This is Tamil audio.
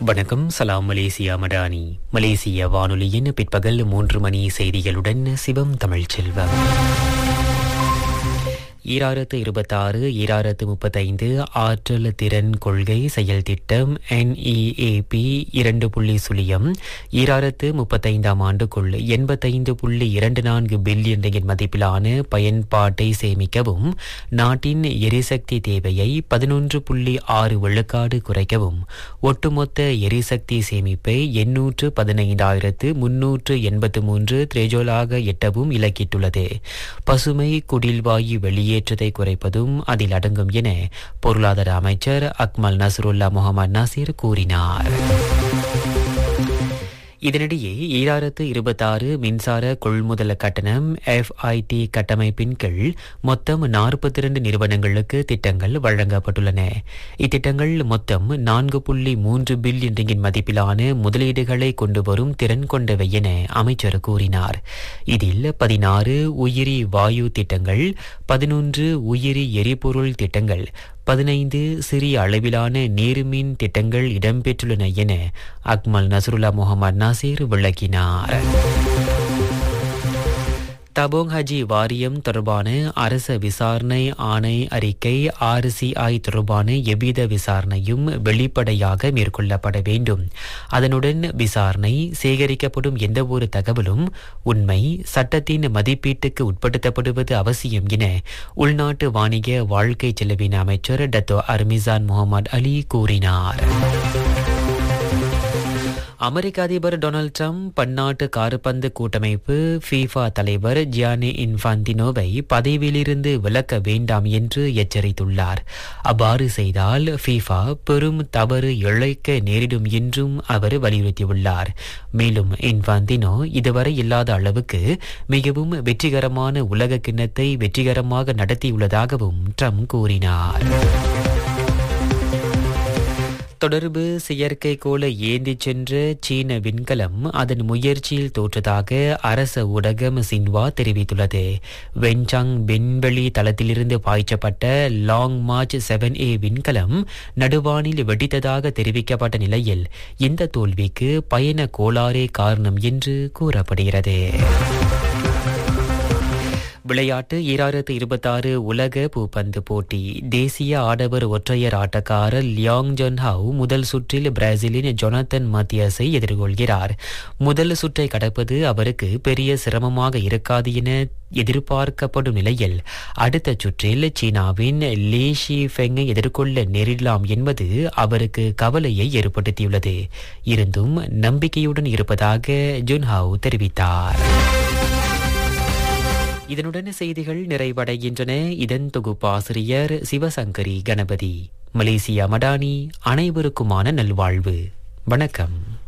வணக்கம் சலாம் மலேசியா மடானி மலேசிய வானொலியின் பிற்பகல் மூன்று மணி செய்திகளுடன் சிவம் தமிழ்ச்செல்வம் ஈராயிரத்து இருபத்தாறு ஈராயிரத்து முப்பத்தைந்து ஆற்றல் திறன் கொள்கை செயல் திட்டம் என்இஏபி இரண்டு புள்ளி சுழியம் ஈராயிரத்து முப்பத்தைந்தாம் ஆண்டுக்குள் எண்பத்தைந்து புள்ளி இரண்டு நான்கு பில்லியன் ரிங்கிட் மதிப்பிலான பயன்பாட்டை சேமிக்கவும் நாட்டின் எரிசக்தி தேவையை பதினொன்று புள்ளி ஆறு விழுக்காடு குறைக்கவும் ஒட்டுமொத்த எரிசக்தி சேமிப்பை எண்ணூற்று பதினைந்தாயிரத்து முன்னூற்று எண்பத்து மூன்று திரேஜோலாக எட்டவும் இலக்கிட்டுள்ளது பசுமை குடில்வாயு வெளியேற்றத்தை குறைப்பதும் அதில் அடங்கும் என பொருளாதார அமைச்சர் அக்மல் நசருல்லா முகமது நாசிர் கூறினார் இதனிடையே ஈராயிரத்து இருபத்தாறு மின்சார கொள்முதல் கட்டணம் எஃப்ஐடி கட்டமைப்பின் கீழ் மொத்தம் நாற்பத்தி இரண்டு நிறுவனங்களுக்கு திட்டங்கள் வழங்கப்பட்டுள்ளன இத்திட்டங்கள் மொத்தம் நான்கு புள்ளி மூன்று பில்லியன் ரிங்கின் மதிப்பிலான முதலீடுகளை கொண்டு வரும் திறன் கொண்டவை என அமைச்சர் கூறினார் இதில் பதினாறு உயிரி வாயு திட்டங்கள் பதினொன்று உயிரி எரிபொருள் திட்டங்கள் பதினைந்து சிறிய அளவிலான நீர்மின் திட்டங்கள் இடம்பெற்றுள்ளன என அக்மல் நசருல்லா முகமது நாசீர் விளக்கினார் தபோங் ஹஜி வாரியம் தொடர்பான அரச விசாரணை ஆணை அறிக்கை ஆர்சிஐ தொடர்பான எவ்வித விசாரணையும் வெளிப்படையாக மேற்கொள்ளப்பட வேண்டும் அதனுடன் விசாரணை சேகரிக்கப்படும் எந்தவொரு தகவலும் உண்மை சட்டத்தின் மதிப்பீட்டுக்கு உட்படுத்தப்படுவது அவசியம் என உள்நாட்டு வாணிக வாழ்க்கை செலவின அமைச்சர் டத்தோ அர்மிசான் முகமது அலி கூறினார் அமெரிக்க அதிபர் டொனால்ட் ட்ரம்ப் பன்னாட்டு காருப்பந்து கூட்டமைப்பு ஃபீஃபா தலைவர் ஜியானி இன்ஃபாந்தினோவை பதவியிலிருந்து விலக்க வேண்டாம் என்று எச்சரித்துள்ளார் அவ்வாறு செய்தால் ஃபீஃபா பெரும் தவறு இழைக்க நேரிடும் என்றும் அவர் வலியுறுத்தியுள்ளார் மேலும் இன்ஃபாந்தினோ இதுவரை இல்லாத அளவுக்கு மிகவும் வெற்றிகரமான உலக கிண்ணத்தை வெற்றிகரமாக நடத்தியுள்ளதாகவும் ட்ரம்ப் கூறினார் தொடர்பு செயற்கைக்கோளை ஏந்திச் சென்ற சீன விண்கலம் அதன் முயற்சியில் தோற்றதாக அரச ஊடகம் சின்வா தெரிவித்துள்ளது வென்சாங் விண்வெளி தளத்திலிருந்து பாய்ச்சப்பட்ட லாங் மார்ச் செவன் ஏ விண்கலம் நடுவானில் வெடித்ததாக தெரிவிக்கப்பட்ட நிலையில் இந்த தோல்விக்கு பயண கோளாறே காரணம் என்று கூறப்படுகிறது விளையாட்டு ஈராயிரத்து இருபத்தாறு உலக பூப்பந்து போட்டி தேசிய ஆடவர் ஒற்றையர் ஆட்டக்காரர் லியாங் ஜொன் ஹவ் முதல் சுற்றில் பிரேசிலின் ஜொனத்தன் மத்தியஸை எதிர்கொள்கிறார் முதல் சுற்றை கடப்பது அவருக்கு பெரிய சிரமமாக இருக்காது என எதிர்பார்க்கப்படும் நிலையில் அடுத்த சுற்றில் சீனாவின் லீ ஷி ஃபெங்கை எதிர்கொள்ள நேரிடலாம் என்பது அவருக்கு கவலையை ஏற்படுத்தியுள்ளது இருந்தும் நம்பிக்கையுடன் இருப்பதாக ஜுன்ஹாவ் தெரிவித்தார் இதனுடன் செய்திகள் நிறைவடைகின்றன இதன் தொகுப்பாசிரியர் சிவசங்கரி கணபதி மலேசியா மடானி அனைவருக்குமான நல்வாழ்வு வணக்கம்